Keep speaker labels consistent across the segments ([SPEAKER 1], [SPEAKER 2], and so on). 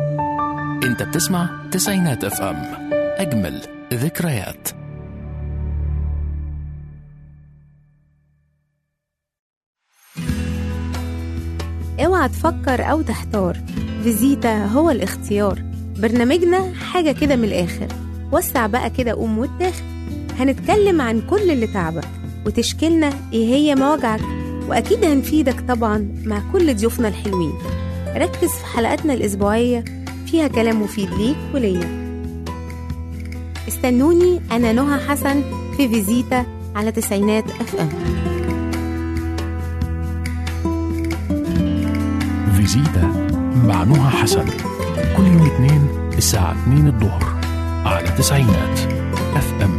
[SPEAKER 1] انت بتسمع تسعينات اف ام اجمل ذكريات
[SPEAKER 2] اوعى تفكر او تحتار فيزيتا هو الاختيار برنامجنا حاجة كده من الآخر وسع بقى كده قوم واتاخد هنتكلم عن كل اللي تعبك وتشكيلنا ايه هي مواجعك واكيد هنفيدك طبعا مع كل ضيوفنا الحلوين ركز في حلقاتنا الأسبوعية فيها كلام مفيد ليك وليا استنوني أنا نهى حسن في فيزيتا على تسعينات اف ام
[SPEAKER 1] فيزيتا مع نهى حسن كل يوم اثنين الساعة 2 الظهر على تسعينات اف ام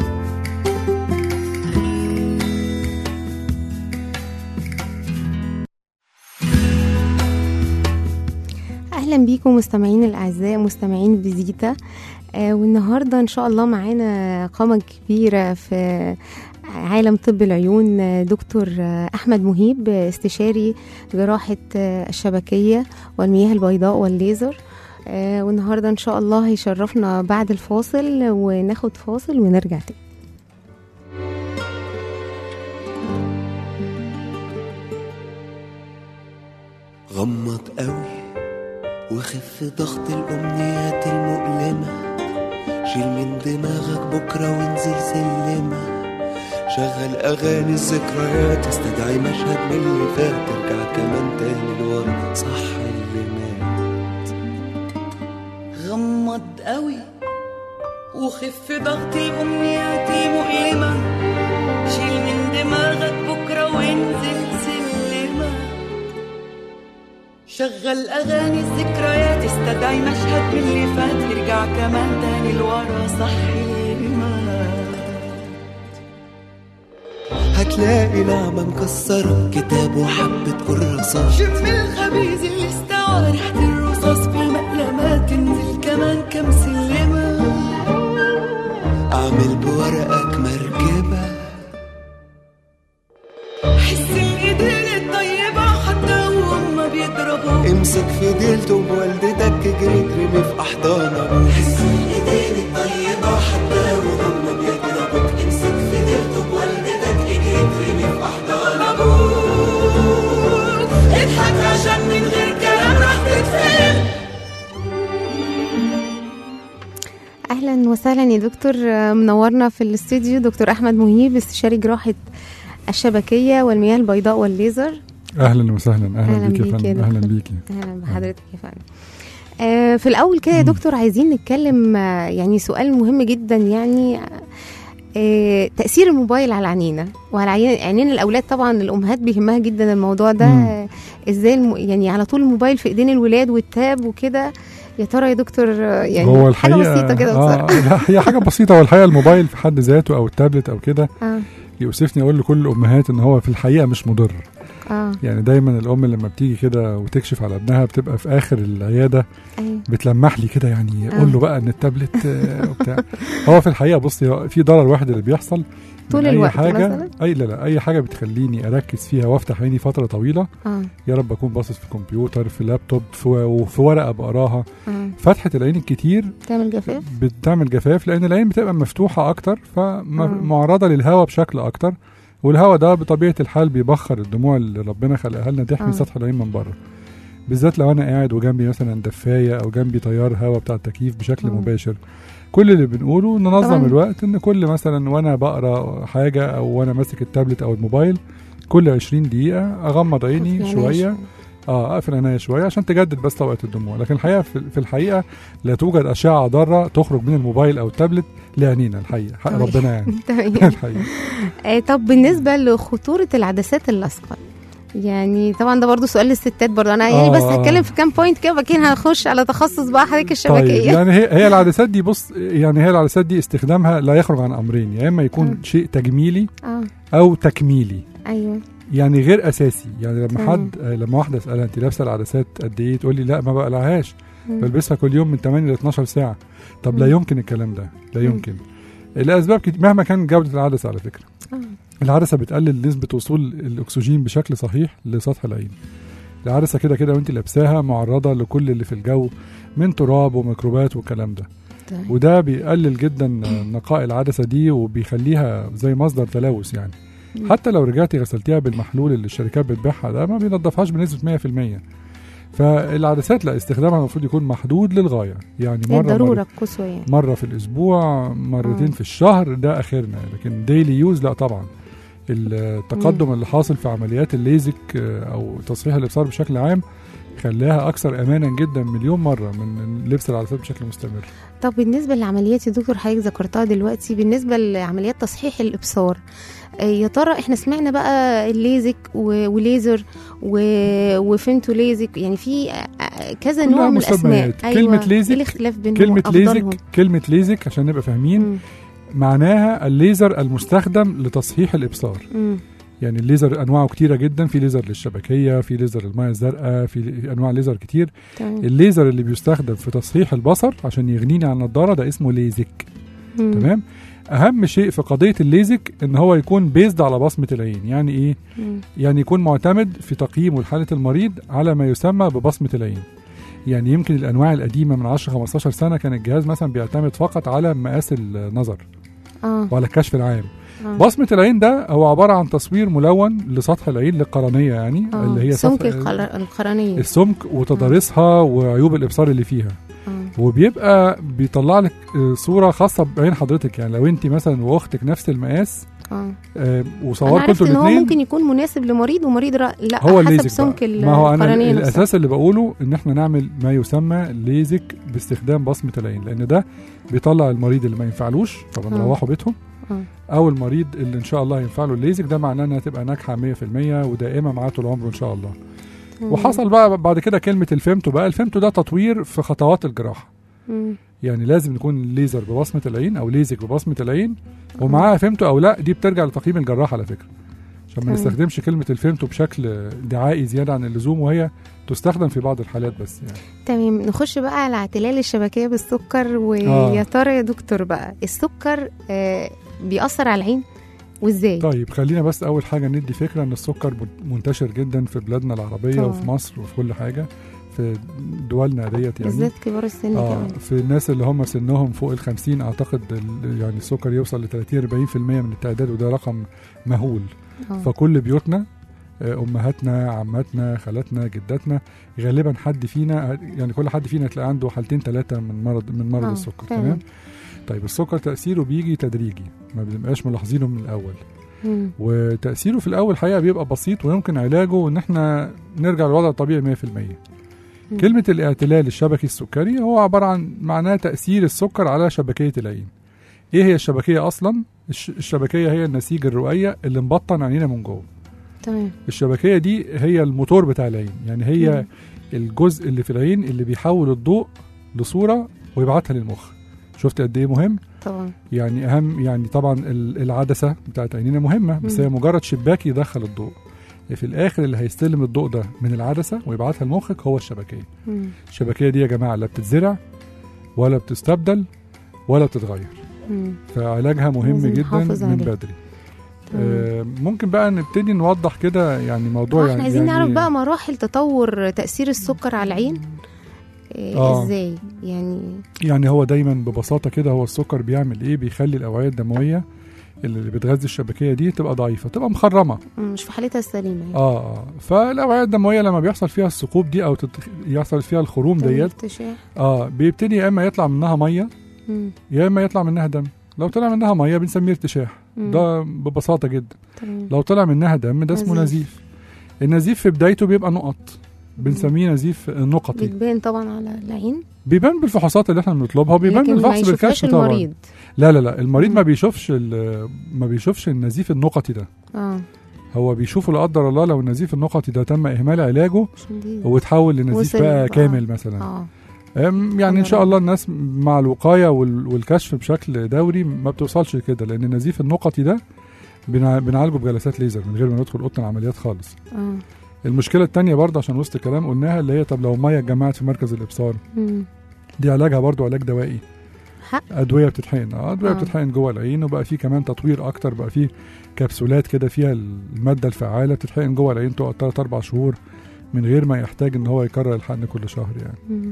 [SPEAKER 2] اهلا بيكم مستمعين الاعزاء مستمعين فيزيتا آه والنهارده ان شاء الله معانا قامه كبيره في عالم طب العيون آه، دكتور آه، احمد مهيب آه، استشاري جراحه آه، الشبكيه والمياه البيضاء والليزر آه، والنهارده ان شاء الله هيشرفنا بعد الفاصل وناخد فاصل ونرجع تاني
[SPEAKER 3] غمض قوي وخف ضغط الأمنيات المؤلمة شيل من دماغك بكرة وانزل سلمة شغل أغاني الذكريات استدعي مشهد من اللي فات ترجع كمان تاني لورا صح اللي مات
[SPEAKER 4] غمض قوي وخف ضغط الأمنيات مؤلمة شيل من دماغك بكرة وانزل سلمة شغل أغاني الذكريات استدعي مشهد من اللي فات يرجع كمان تاني لورا صحي المات
[SPEAKER 3] هتلاقي نعمة مكسرة كتاب وحبة كراسات
[SPEAKER 4] شم الخبيز اللي استوى ريحة الرصاص في المقلمات انزل كمان كم سلمة
[SPEAKER 3] أعمل بورقك مركبة
[SPEAKER 4] حس الايدين الطيبة حتى وهم بيضربوا
[SPEAKER 3] امسك في ديلته بوالدتك اجري ترمي في أحضان أبوك حس الإيدين الطيبة حتى وهم بيضربوك امسك في ديلته بوالدتك اجري ترمي في أحضان
[SPEAKER 4] ابوك اضحك عشان من غير كلام راح تتفهم
[SPEAKER 2] اهلا وسهلا يا دكتور آه، منورنا في الاستوديو دكتور احمد مهيب استشاري جراحه الشبكيه والمياه البيضاء والليزر
[SPEAKER 5] اهلا وسهلا اهلا,
[SPEAKER 2] أهلاً
[SPEAKER 5] بيك يا
[SPEAKER 2] بيك يا
[SPEAKER 5] فندم اهلا
[SPEAKER 2] دكتور.
[SPEAKER 5] بيكي
[SPEAKER 2] اهلا بحضرتك يا فندم آه، في الاول كده يا دكتور عايزين نتكلم آه، يعني سؤال مهم جدا يعني آه، تاثير الموبايل على عينينا وعلى عين- عينين الاولاد طبعا الامهات بيهمها جدا الموضوع ده
[SPEAKER 5] مم.
[SPEAKER 2] آه، ازاي الم... يعني على طول الموبايل في ايدين الولاد والتاب وكده يا ترى يا دكتور آه، يعني
[SPEAKER 5] هو
[SPEAKER 2] حاجه
[SPEAKER 5] الحقيقه
[SPEAKER 2] بسيطه كده بصراحه
[SPEAKER 5] آه لا هي حاجه بسيطه هو الحقيقه الموبايل في حد ذاته او التابلت او كده
[SPEAKER 2] اه
[SPEAKER 5] يؤسفني اقول لكل الامهات ان هو في الحقيقه مش مضر
[SPEAKER 2] اه
[SPEAKER 5] يعني دايما الام لما بتيجي كده وتكشف على ابنها بتبقى في اخر العياده
[SPEAKER 2] ايوه
[SPEAKER 5] بتلمح لي كده يعني
[SPEAKER 2] آه.
[SPEAKER 5] قول له بقى ان التابلت آه، وبتاع هو في الحقيقه بصي هو في ضرر واحد اللي بيحصل من
[SPEAKER 2] طول
[SPEAKER 5] أي
[SPEAKER 2] الوقت
[SPEAKER 5] حاجه
[SPEAKER 2] مثلاً؟
[SPEAKER 5] اي لا لا اي حاجه بتخليني اركز فيها وافتح عيني فتره طويله
[SPEAKER 2] اه
[SPEAKER 5] يا رب اكون باصص في كمبيوتر في لابتوب في وفي ورقه بقراها
[SPEAKER 2] اه
[SPEAKER 5] فتحه العين الكتير
[SPEAKER 2] تعمل جفاف
[SPEAKER 5] بتعمل جفاف لان العين بتبقى مفتوحه اكتر
[SPEAKER 2] آه.
[SPEAKER 5] فمعرضه للهواء بشكل اكتر والهواء ده بطبيعه الحال بيبخر الدموع اللي ربنا خلقها لنا تحمي
[SPEAKER 2] آه.
[SPEAKER 5] سطح العين من بره بالذات لو انا قاعد وجنبي مثلا دفايه او جنبي تيار هواء بتاع التكييف بشكل
[SPEAKER 2] آه.
[SPEAKER 5] مباشر كل اللي بنقوله ننظم
[SPEAKER 2] طبعاً.
[SPEAKER 5] الوقت ان كل مثلا وانا بقرا حاجه او وانا ماسك التابلت او الموبايل كل 20 دقيقه اغمض عيني
[SPEAKER 2] يعني
[SPEAKER 5] شويه اه اقفل عينيا شويه عشان تجدد بس طبقه الدموع لكن الحقيقه في في الحقيقه لا توجد اشعه ضاره تخرج من الموبايل او التابلت لعينينا الحقيقه حق
[SPEAKER 2] طبيعي.
[SPEAKER 5] ربنا يعني
[SPEAKER 2] تمام
[SPEAKER 5] الحقيقه
[SPEAKER 2] آه، طب بالنسبه لخطوره العدسات اللاصقه يعني طبعا ده برضو سؤال للستات برضو انا يعني
[SPEAKER 5] آه،
[SPEAKER 2] بس
[SPEAKER 5] آه.
[SPEAKER 2] هتكلم في كام بوينت كده بعدين هنخش على تخصص بقى حضرتك
[SPEAKER 5] طيب
[SPEAKER 2] الشبكيه
[SPEAKER 5] يعني هي هي العدسات دي بص يعني هي العدسات دي استخدامها لا يخرج عن امرين يا اما يكون
[SPEAKER 2] آه.
[SPEAKER 5] شيء تجميلي
[SPEAKER 2] اه
[SPEAKER 5] او تكميلي
[SPEAKER 2] ايوه
[SPEAKER 5] يعني غير اساسي يعني لما
[SPEAKER 2] تمام.
[SPEAKER 5] حد آه، لما واحده اسالها انت لابسه العدسات قد ايه تقول لي لا ما بقلعهاش
[SPEAKER 2] مم.
[SPEAKER 5] بلبسها كل يوم من 8 ل 12 ساعه طب لا
[SPEAKER 2] مم.
[SPEAKER 5] يمكن الكلام ده لا
[SPEAKER 2] مم.
[SPEAKER 5] يمكن لاسباب كتير مهما كان جوده العدسه على فكره
[SPEAKER 2] آه.
[SPEAKER 5] العدسه بتقلل نسبه وصول الاكسجين بشكل صحيح لسطح العين العدسه كده كده وانت لابساها معرضه لكل اللي في الجو من تراب وميكروبات والكلام ده
[SPEAKER 2] طيب.
[SPEAKER 5] وده بيقلل جدا نقاء العدسه دي وبيخليها زي مصدر تلوث يعني
[SPEAKER 2] مم.
[SPEAKER 5] حتى لو رجعتي غسلتيها بالمحلول اللي الشركات بتبيعها ده ما بينضفهاش بنسبه 100% فالعدسات لا استخدامها المفروض يكون محدود للغايه يعني
[SPEAKER 2] هي
[SPEAKER 5] مره
[SPEAKER 2] الضروره
[SPEAKER 5] مرة
[SPEAKER 2] القصوى يعني
[SPEAKER 5] مره في الاسبوع مرتين
[SPEAKER 2] آه.
[SPEAKER 5] في الشهر ده اخرنا لكن ديلي يوز لا طبعا التقدم اللي حاصل في عمليات الليزك آه، او تصحيح الابصار بشكل عام خلاها اكثر امانا جدا مليون مره من لبس العدسات بشكل مستمر
[SPEAKER 2] طب بالنسبه للعمليات يا دكتور حضرتك ذكرتها دلوقتي بالنسبه لعمليات تصحيح الابصار آه، يا ترى احنا سمعنا بقى الليزك و- وليزر و- وفيمتو ليزك يعني في آه، آه، كذا
[SPEAKER 5] كلها
[SPEAKER 2] نوع من الاسماء
[SPEAKER 5] مسميات. كلمة ليزك-
[SPEAKER 2] ايه الاختلاف بينهم
[SPEAKER 5] كلمه
[SPEAKER 2] وأفضلهم؟
[SPEAKER 5] ليزك كلمه ليزك عشان نبقى فاهمين
[SPEAKER 2] مم.
[SPEAKER 5] معناها الليزر المستخدم لتصحيح الابصار
[SPEAKER 2] مم.
[SPEAKER 5] يعني الليزر انواعه كتيره جدا في ليزر للشبكيه في ليزر الماء الزرقاء في انواع ليزر كتير
[SPEAKER 2] تمام
[SPEAKER 5] الليزر اللي بيستخدم في تصحيح البصر عشان يغنيني عن النضاره ده اسمه ليزك
[SPEAKER 2] مم.
[SPEAKER 5] تمام اهم شيء في قضيه الليزك ان هو يكون بيزد على بصمه العين يعني ايه
[SPEAKER 2] مم.
[SPEAKER 5] يعني يكون معتمد في تقييمه لحاله المريض على ما يسمى ببصمه العين يعني يمكن الانواع القديمه من 10 15 سنه كان الجهاز مثلا بيعتمد فقط على مقاس النظر
[SPEAKER 2] اه
[SPEAKER 5] وعلى الكشف العام
[SPEAKER 2] آه.
[SPEAKER 5] بصمه العين ده هو عباره عن تصوير ملون لسطح العين للقرنيه يعني
[SPEAKER 2] آه.
[SPEAKER 5] اللي هي
[SPEAKER 2] سمك
[SPEAKER 5] سطح
[SPEAKER 2] القر- القرنيه
[SPEAKER 5] السمك وتضاريسها وعيوب الابصار اللي فيها
[SPEAKER 2] آه.
[SPEAKER 5] وبيبقى بيطلع لك آه، صوره خاصه بعين حضرتك يعني لو انت مثلا واختك نفس المقاس
[SPEAKER 2] اه
[SPEAKER 5] آه،
[SPEAKER 2] انا
[SPEAKER 5] وصورتوا
[SPEAKER 2] عرفت
[SPEAKER 5] انتوا
[SPEAKER 2] ان هو
[SPEAKER 5] الاثنين
[SPEAKER 2] ممكن يكون مناسب لمريض ومريض را... لا
[SPEAKER 5] هو
[SPEAKER 2] حسب
[SPEAKER 5] الليزك
[SPEAKER 2] سمك
[SPEAKER 5] بقى. ما هو انا
[SPEAKER 2] القرنيه نفسها
[SPEAKER 5] الاساس اللي بقوله ان احنا نعمل ما يسمى ليزك باستخدام بصمه العين لان ده بيطلع المريض اللي ما ينفعلوش طبعا
[SPEAKER 2] آه.
[SPEAKER 5] روحوا بيتهم
[SPEAKER 2] آه.
[SPEAKER 5] او المريض اللي ان شاء الله ينفع له الليزك ده معناه انها تبقى ناجحه 100% ودائمه معاه طول عمره ان شاء الله
[SPEAKER 2] مم.
[SPEAKER 5] وحصل بقى بعد كده كلمه الفيمتو بقى الفيمتو ده تطوير في خطوات الجراحه
[SPEAKER 2] مم.
[SPEAKER 5] يعني لازم يكون الليزر ببصمه العين او ليزك ببصمه العين ومعاها فيمتو او لا دي بترجع لتقييم الجراح على فكره عشان ما
[SPEAKER 2] تمام.
[SPEAKER 5] نستخدمش كلمه الفيمتو بشكل دعائي زياده عن اللزوم وهي تستخدم في بعض الحالات بس يعني
[SPEAKER 2] تمام نخش بقى على اعتلال الشبكيه بالسكر ويا
[SPEAKER 5] آه.
[SPEAKER 2] ترى يا دكتور بقى السكر آه بيأثر على العين وازاي
[SPEAKER 5] طيب خلينا بس اول حاجه ندي فكره ان السكر من- منتشر جدا في بلادنا العربيه
[SPEAKER 2] طبعا.
[SPEAKER 5] وفي مصر وفي كل حاجه في دولنا ديت يعني
[SPEAKER 2] بالذات كبار السن
[SPEAKER 5] اه
[SPEAKER 2] كمان
[SPEAKER 5] في الناس اللي هم سنهم فوق ال 50 اعتقد ال- يعني السكر يوصل ل 30 40% من التعداد وده رقم مهول
[SPEAKER 2] آه.
[SPEAKER 5] فكل بيوتنا آه، امهاتنا عماتنا خالاتنا جداتنا غالبا حد فينا يعني كل حد فينا تلاقي عنده حالتين ثلاثه من مرض من مرض
[SPEAKER 2] آه،
[SPEAKER 5] السكر
[SPEAKER 2] فعلا.
[SPEAKER 5] تمام طيب السكر تاثيره بيجي تدريجي ما بنبقاش ملاحظينه من الاول
[SPEAKER 2] مم.
[SPEAKER 5] وتاثيره في الاول حقيقه بيبقى بسيط ويمكن علاجه ان احنا نرجع للوضع الطبيعي 100%
[SPEAKER 2] مم.
[SPEAKER 5] كلمة الاعتلال الشبكي السكري هو عبارة عن معناه تأثير السكر على شبكية العين. إيه هي الشبكية أصلا؟ الش- الشبكية هي النسيج الرؤية اللي مبطن عينينا من جوه.
[SPEAKER 2] تمام
[SPEAKER 5] الشبكية دي هي الموتور بتاع العين، يعني هي
[SPEAKER 2] مم.
[SPEAKER 5] الجزء اللي في العين اللي بيحول الضوء لصورة ويبعتها للمخ. شفت قد إيه مهم؟
[SPEAKER 2] طبعا
[SPEAKER 5] يعني أهم يعني طبعا ال- العدسة بتاعت عينينا مهمة بس
[SPEAKER 2] مم.
[SPEAKER 5] هي مجرد شباك يدخل الضوء. في الآخر اللي هيستلم الضوء ده من العدسة ويبعتها لمخك هو الشبكية.
[SPEAKER 2] مم.
[SPEAKER 5] الشبكيه دي يا جماعه لا بتتزرع ولا بتستبدل ولا بتتغير
[SPEAKER 2] مم.
[SPEAKER 5] فعلاجها مهم
[SPEAKER 2] لازم
[SPEAKER 5] جدا
[SPEAKER 2] نحافظ
[SPEAKER 5] من
[SPEAKER 2] عليه.
[SPEAKER 5] بدري
[SPEAKER 2] تمام.
[SPEAKER 5] آه ممكن بقى نبتدي نوضح كده يعني موضوع
[SPEAKER 2] احنا
[SPEAKER 5] يعني
[SPEAKER 2] عايزين
[SPEAKER 5] يعني
[SPEAKER 2] نعرف بقى مراحل تطور تأثير السكر على العين إيه
[SPEAKER 5] آه.
[SPEAKER 2] ازاي يعني
[SPEAKER 5] يعني هو دايما ببساطه كده هو السكر بيعمل ايه بيخلي الاوعيه الدمويه اللي بتغذي الشبكيه دي تبقى ضعيفه تبقى مخرمه
[SPEAKER 2] مش في حالتها السليمه يعني.
[SPEAKER 5] اه اه فالاوعيه الدمويه لما بيحصل فيها الثقوب دي او تت... يحصل فيها الخروم
[SPEAKER 2] تمام،
[SPEAKER 5] ديت
[SPEAKER 2] ارتشاح
[SPEAKER 5] اه بيبتدي يا اما يطلع منها ميه
[SPEAKER 2] مم.
[SPEAKER 5] يا اما يطلع منها دم لو طلع منها ميه بنسميه ارتشاح
[SPEAKER 2] مم.
[SPEAKER 5] ده ببساطه جدا
[SPEAKER 2] تمام.
[SPEAKER 5] لو طلع منها دم ده اسمه
[SPEAKER 2] نزيف.
[SPEAKER 5] نزيف النزيف في بدايته بيبقى نقط بنسميه نزيف نقطي
[SPEAKER 2] بتبان طبعا على العين
[SPEAKER 5] بيبان بالفحوصات اللي احنا بنطلبها وبيبان
[SPEAKER 2] لكن ما
[SPEAKER 5] بالفحص
[SPEAKER 2] يشوفهاش
[SPEAKER 5] بالكشف طبعا
[SPEAKER 2] المريض
[SPEAKER 5] لا لا لا المريض
[SPEAKER 2] مم.
[SPEAKER 5] ما بيشوفش ال- ما بيشوفش النزيف النقطي ده
[SPEAKER 2] اه
[SPEAKER 5] هو بيشوفه لا قدر الله لو النزيف النقطي ده تم اهمال علاجه
[SPEAKER 2] عشان دي
[SPEAKER 5] وتحول لنزيف
[SPEAKER 2] وصل
[SPEAKER 5] بقى
[SPEAKER 2] بقى.
[SPEAKER 5] كامل مثلا
[SPEAKER 2] اه
[SPEAKER 5] أم يعني ان شاء الله الناس مع الوقايه وال- والكشف بشكل دوري ما بتوصلش كده لان النزيف النقطي ده بنع- بنعالجه بجلسات ليزر من غير ما ندخل اوضه العمليات خالص
[SPEAKER 2] اه
[SPEAKER 5] المشكله التانية برضه عشان وسط الكلام قلناها اللي هي طب لو ميه اتجمعت في مركز الابصار
[SPEAKER 2] مم.
[SPEAKER 5] دي علاجها برضه علاج دوائي
[SPEAKER 2] حق
[SPEAKER 5] ادويه بتتحقن اه ادويه
[SPEAKER 2] آه.
[SPEAKER 5] بتتحقن جوه العين وبقى في كمان تطوير اكتر بقى في كبسولات كده فيها الماده الفعاله بتتحقن جوه العين تقعد 3 4 شهور من غير ما يحتاج ان هو يكرر الحقن كل شهر يعني
[SPEAKER 2] مم.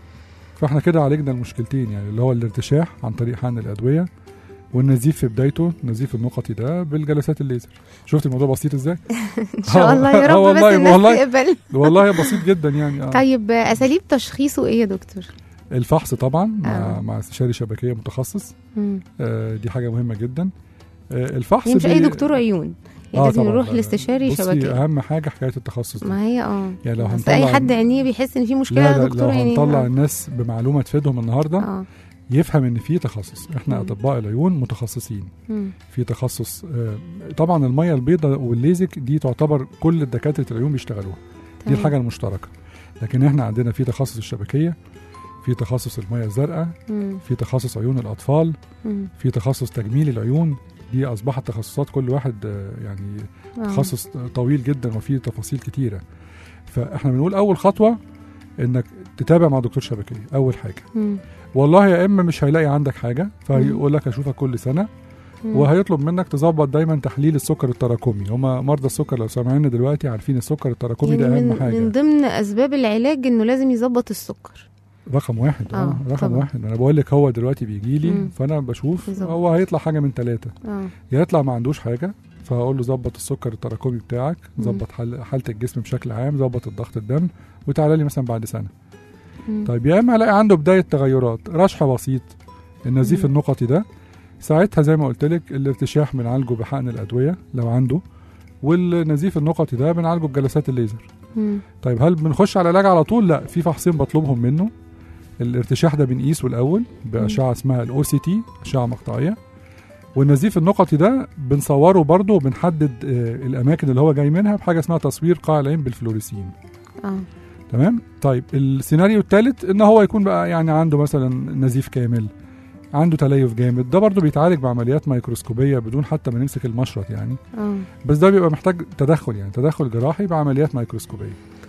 [SPEAKER 5] فاحنا كده عالجنا المشكلتين يعني اللي هو الارتشاح عن طريق حقن الادويه والنزيف في بدايته النزيف النقطي ده بالجلسات الليزر شفت الموضوع بسيط ازاي
[SPEAKER 2] ان شاء الله يا
[SPEAKER 5] آه
[SPEAKER 2] رب بس
[SPEAKER 5] والله-
[SPEAKER 2] الناس
[SPEAKER 5] والله.
[SPEAKER 2] تقبل
[SPEAKER 5] والله بسيط جدا يعني آه.
[SPEAKER 2] طيب آه، اساليب تشخيصه ايه يا دكتور
[SPEAKER 5] الفحص طبعا مع,
[SPEAKER 2] آه.
[SPEAKER 5] مع استشاري شبكيه متخصص
[SPEAKER 2] مم.
[SPEAKER 5] آه دي حاجه مهمه جدا آه الفحص
[SPEAKER 2] يعني مش اي
[SPEAKER 5] بي-
[SPEAKER 2] دكتور عيون يعني
[SPEAKER 5] آه
[SPEAKER 2] لازم
[SPEAKER 5] طبعاً.
[SPEAKER 2] نروح
[SPEAKER 5] لا، لا.
[SPEAKER 2] لاستشاري
[SPEAKER 5] بصي
[SPEAKER 2] شبكيه
[SPEAKER 5] اهم حاجه حكايه التخصص ده
[SPEAKER 2] ما هي اه
[SPEAKER 5] يعني لو
[SPEAKER 2] بس
[SPEAKER 5] هنطلع
[SPEAKER 2] اي حد عينيه بيحس ان في مشكله
[SPEAKER 5] لا
[SPEAKER 2] يا
[SPEAKER 5] لا
[SPEAKER 2] دكتور
[SPEAKER 5] لو
[SPEAKER 2] عينيه
[SPEAKER 5] هنطلع
[SPEAKER 2] آه.
[SPEAKER 5] الناس بمعلومه تفيدهم النهارده
[SPEAKER 2] اه
[SPEAKER 5] يفهم ان في تخصص احنا
[SPEAKER 2] مم.
[SPEAKER 5] اطباء العيون متخصصين
[SPEAKER 2] مم.
[SPEAKER 5] في تخصص آه، طبعا الميه البيضاء والليزك دي تعتبر كل دكاتره العيون بيشتغلوها دي
[SPEAKER 2] تمام.
[SPEAKER 5] الحاجه المشتركه لكن احنا عندنا في تخصص الشبكيه في تخصص الميه الزرقاء
[SPEAKER 2] مم.
[SPEAKER 5] في تخصص عيون الاطفال
[SPEAKER 2] مم.
[SPEAKER 5] في تخصص تجميل العيون دي اصبحت تخصصات كل واحد آه، يعني
[SPEAKER 2] آه.
[SPEAKER 5] تخصص طويل جدا وفيه تفاصيل كتيره فاحنا بنقول اول خطوه انك تتابع مع دكتور شبكيه اول حاجه
[SPEAKER 2] مم.
[SPEAKER 5] والله يا اما مش هيلاقي عندك حاجه فهيقول لك اشوفك كل سنه
[SPEAKER 2] مم.
[SPEAKER 5] وهيطلب منك تظبط دايما تحليل السكر التراكمي هما مرضى السكر لو سامعيننا دلوقتي عارفين السكر التراكمي
[SPEAKER 2] يعني
[SPEAKER 5] ده اهم
[SPEAKER 2] من,
[SPEAKER 5] حاجه
[SPEAKER 2] من ضمن اسباب العلاج انه لازم يظبط السكر
[SPEAKER 5] رقم واحد اه,
[SPEAKER 2] آه،
[SPEAKER 5] رقم
[SPEAKER 2] طبعا.
[SPEAKER 5] واحد انا بقول لك هو دلوقتي بيجي لي
[SPEAKER 2] مم.
[SPEAKER 5] فانا بشوف
[SPEAKER 2] بالظبط.
[SPEAKER 5] هو هيطلع حاجه من ثلاثه
[SPEAKER 2] اه
[SPEAKER 5] يا يطلع ما عندوش حاجه فهقول له ظبط السكر التراكمي بتاعك
[SPEAKER 2] مم.
[SPEAKER 5] ظبط حال حاله الجسم بشكل عام ظبط الضغط الدم وتعالى لي مثلا بعد سنه
[SPEAKER 2] مم.
[SPEAKER 5] طيب يا اما الاقي عنده بدايه تغيرات رشح بسيط النزيف
[SPEAKER 2] مم.
[SPEAKER 5] النقطي ده ساعتها زي ما قلت لك الارتشاح بنعالجه بحقن الادويه لو عنده والنزيف النقطي ده بنعالجه بجلسات الليزر
[SPEAKER 2] مم.
[SPEAKER 5] طيب هل بنخش على العلاج على طول لا في فحصين بطلبهم منه الارتشاح ده بنقيسه الاول باشعه اسمها الاو سي تي اشعه مقطعيه والنزيف النقطي ده بنصوره برضه وبنحدد آه، الاماكن اللي هو جاي منها بحاجه اسمها تصوير قاع العين بالفلوريسين
[SPEAKER 2] اه
[SPEAKER 5] تمام طيب السيناريو الثالث ان هو يكون بقى يعني عنده مثلا نزيف كامل عنده تليف جامد ده برضه بيتعالج بعمليات ميكروسكوبيه بدون حتى ما نمسك المشرط يعني
[SPEAKER 2] اه
[SPEAKER 5] بس ده بيبقى محتاج تدخل يعني تدخل جراحي بعمليات ميكروسكوبيه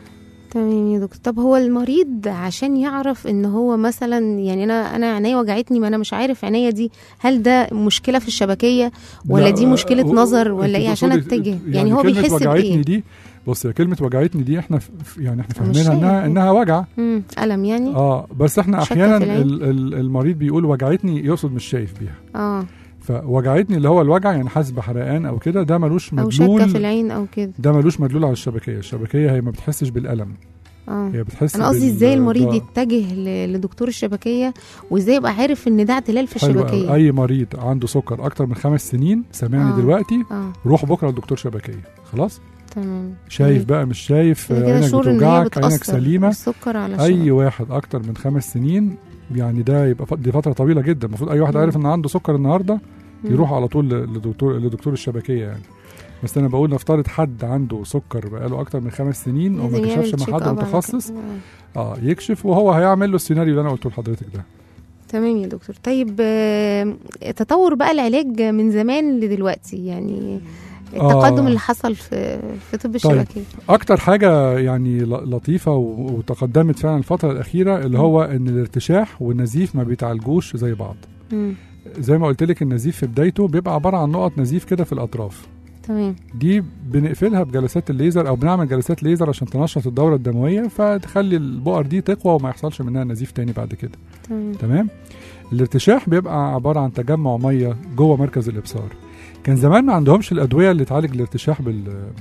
[SPEAKER 2] تمام يا دكتور طب هو المريض عشان يعرف ان هو مثلا يعني انا انا عينيا وجعتني ما انا مش عارف عينيا دي هل ده مشكله في الشبكيه ولا
[SPEAKER 5] لا،
[SPEAKER 2] دي مشكله
[SPEAKER 5] آه،
[SPEAKER 2] نظر
[SPEAKER 5] أنت
[SPEAKER 2] ولا ايه عشان
[SPEAKER 5] تقصدي-
[SPEAKER 2] اتجه يعني, هو
[SPEAKER 5] كلمة
[SPEAKER 2] بيحس
[SPEAKER 5] وجعتني
[SPEAKER 2] بايه
[SPEAKER 5] دي بص يا كلمه وجعتني دي احنا ف... يعني احنا
[SPEAKER 2] مش
[SPEAKER 5] فاهمينها
[SPEAKER 2] شايف.
[SPEAKER 5] انها انها وجع
[SPEAKER 2] امم الم يعني
[SPEAKER 5] اه بس احنا
[SPEAKER 2] شكة
[SPEAKER 5] احيانا
[SPEAKER 2] في العين؟
[SPEAKER 5] ال... ال... المريض بيقول وجعتني يقصد مش شايف بيها
[SPEAKER 2] اه
[SPEAKER 5] فوجعتني اللي هو الوجع يعني حاسس بحرقان او كده ده ملوش
[SPEAKER 2] او شكه في
[SPEAKER 5] مدلول
[SPEAKER 2] العين او كده
[SPEAKER 5] ده ملوش مدلول على الشبكيه الشبكيه هي ما بتحسش بالالم
[SPEAKER 2] اه
[SPEAKER 5] هي بتحس
[SPEAKER 2] انا قصدي
[SPEAKER 5] بال-
[SPEAKER 2] ازاي المريض
[SPEAKER 5] ده
[SPEAKER 2] يتجه ل- لدكتور الشبكيه وازاي يبقى عارف ان ده اعتلال في
[SPEAKER 5] حلو أوي.
[SPEAKER 2] الشبكيه
[SPEAKER 5] اي مريض عنده سكر اكتر من خمس سنين سامعني
[SPEAKER 2] آه.
[SPEAKER 5] دلوقتي
[SPEAKER 2] اه
[SPEAKER 5] روح بكره لدكتور شبكيه خلاص
[SPEAKER 2] تمام
[SPEAKER 5] شايف
[SPEAKER 2] مم.
[SPEAKER 5] بقى مش شايف
[SPEAKER 2] كده كده
[SPEAKER 5] عينك
[SPEAKER 2] شعور ان هي
[SPEAKER 5] بتوجعك عينك
[SPEAKER 2] بتاثر
[SPEAKER 5] سليمه
[SPEAKER 2] السكر على
[SPEAKER 5] اي
[SPEAKER 2] الشبكيه
[SPEAKER 5] واحد اكتر من خمس سنين يعني ده يبقى ف- دي فتره طويله جدا المفروض اي واحد
[SPEAKER 2] مم.
[SPEAKER 5] عارف ان عنده سكر النهارده
[SPEAKER 2] مم.
[SPEAKER 5] يروح على طول ل- لدكتور لدكتور الشبكيه يعني بس انا بقول نفترض حد عنده سكر بقاله اكتر من خمس سنين وما
[SPEAKER 2] لازم يعمل
[SPEAKER 5] كشفش
[SPEAKER 2] check
[SPEAKER 5] مع حد
[SPEAKER 2] up على
[SPEAKER 5] متخصص
[SPEAKER 2] كده. آه.
[SPEAKER 5] اه يكشف وهو هيعمل له السيناريو اللي انا قلته لحضرتك ده
[SPEAKER 2] تمام يا دكتور طيب آه، تطور بقى العلاج من زمان لدلوقتي يعني التقدم
[SPEAKER 5] آه.
[SPEAKER 2] اللي حصل في في طب الشبكيه
[SPEAKER 5] اكتر حاجه يعني ل- لطيفه و- وتقدمت فعلا الفتره الاخيره اللي هو ان الارتشاح والنزيف ما بيتعالجوش زي بعض
[SPEAKER 2] مم.
[SPEAKER 5] زي ما قلت لك النزيف في بدايته بيبقى عباره عن نقط نزيف كده في الاطراف
[SPEAKER 2] تمام
[SPEAKER 5] دي بنقفلها بجلسات الليزر او بنعمل جلسات ليزر عشان تنشط الدوره الدمويه فتخلي البؤر دي تقوى وما يحصلش منها نزيف تاني بعد كده
[SPEAKER 2] تمام
[SPEAKER 5] تمام الارتشاح بيبقى عباره عن تجمع ميه جوه مركز الابصار كان زمان ما عندهمش الادويه اللي تعالج الارتشاح بال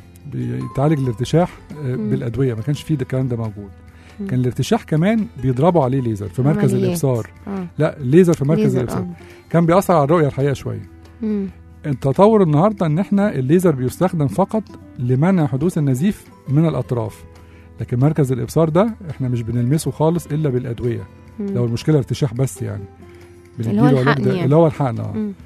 [SPEAKER 5] بتعالج الارتشاح آه،
[SPEAKER 2] مم.
[SPEAKER 5] بالادويه ما كانش فيه ده الكلام ده موجود
[SPEAKER 2] مم.
[SPEAKER 5] كان الارتشاح كمان بيضربوا عليه ليزر في مركز
[SPEAKER 2] عمليات.
[SPEAKER 5] الابصار
[SPEAKER 2] اه
[SPEAKER 5] لا ليزر في مركز
[SPEAKER 2] ليزر،
[SPEAKER 5] الابصار
[SPEAKER 2] آه.
[SPEAKER 5] كان بيأثر على الرؤيه الحقيقه شويه
[SPEAKER 2] مم.
[SPEAKER 5] التطور النهارده ان احنا الليزر بيستخدم فقط لمنع حدوث النزيف من الاطراف لكن مركز الابصار ده احنا مش بنلمسه خالص الا بالادويه
[SPEAKER 2] مم.
[SPEAKER 5] لو المشكله ارتشاح بس يعني
[SPEAKER 2] اللي هو
[SPEAKER 5] بنديله علاج
[SPEAKER 2] الحقن
[SPEAKER 5] ده-
[SPEAKER 2] يعني.
[SPEAKER 5] اللي هو الحقن اه
[SPEAKER 2] مم.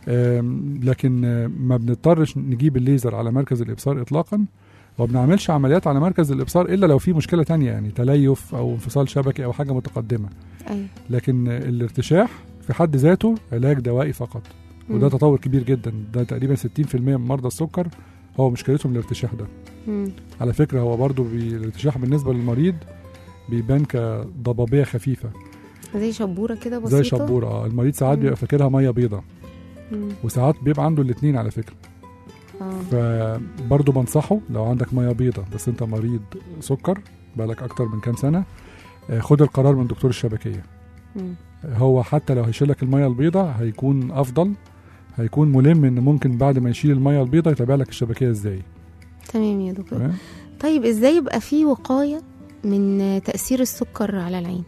[SPEAKER 5] آم، لكن آه، ما بنضطرش نجيب الليزر على مركز الابصار اطلاقا وما بنعملش عمليات على مركز الابصار الا لو في مشكله تانية يعني تليف او انفصال شبكي او حاجه متقدمه
[SPEAKER 2] ايوه
[SPEAKER 5] لكن آه، الارتشاح في حد ذاته علاج دوائي فقط وده
[SPEAKER 2] مم.
[SPEAKER 5] تطور كبير جدا ده تقريبا 60% من مرضى السكر هو مشكلتهم الارتشاح ده
[SPEAKER 2] مم.
[SPEAKER 5] على فكره هو برضو بي- الارتشاح بالنسبه للمريض بيبان كضبابيه خفيفه
[SPEAKER 2] زي شبوره كده بسيطه
[SPEAKER 5] زي شبوره اه المريض ساعات
[SPEAKER 2] مم.
[SPEAKER 5] بيبقى فاكرها ميه بيضه
[SPEAKER 2] مم.
[SPEAKER 5] وساعات بيبقى عنده الاثنين على فكره
[SPEAKER 2] اه
[SPEAKER 5] فبرضه بنصحه لو عندك ميه بيضة بس انت مريض سكر بقالك اكتر من كام سنه آه، خد القرار من دكتور الشبكيه
[SPEAKER 2] مم.
[SPEAKER 5] هو حتى لو هيشيلك الميه البيضة هيكون افضل هيكون ملم ان ممكن بعد ما يشيل الميه البيضة يتابع لك الشبكيه ازاي
[SPEAKER 2] تمام يا دكتور
[SPEAKER 5] تمام
[SPEAKER 2] طيب ازاي يبقى في وقايه من تاثير السكر على العين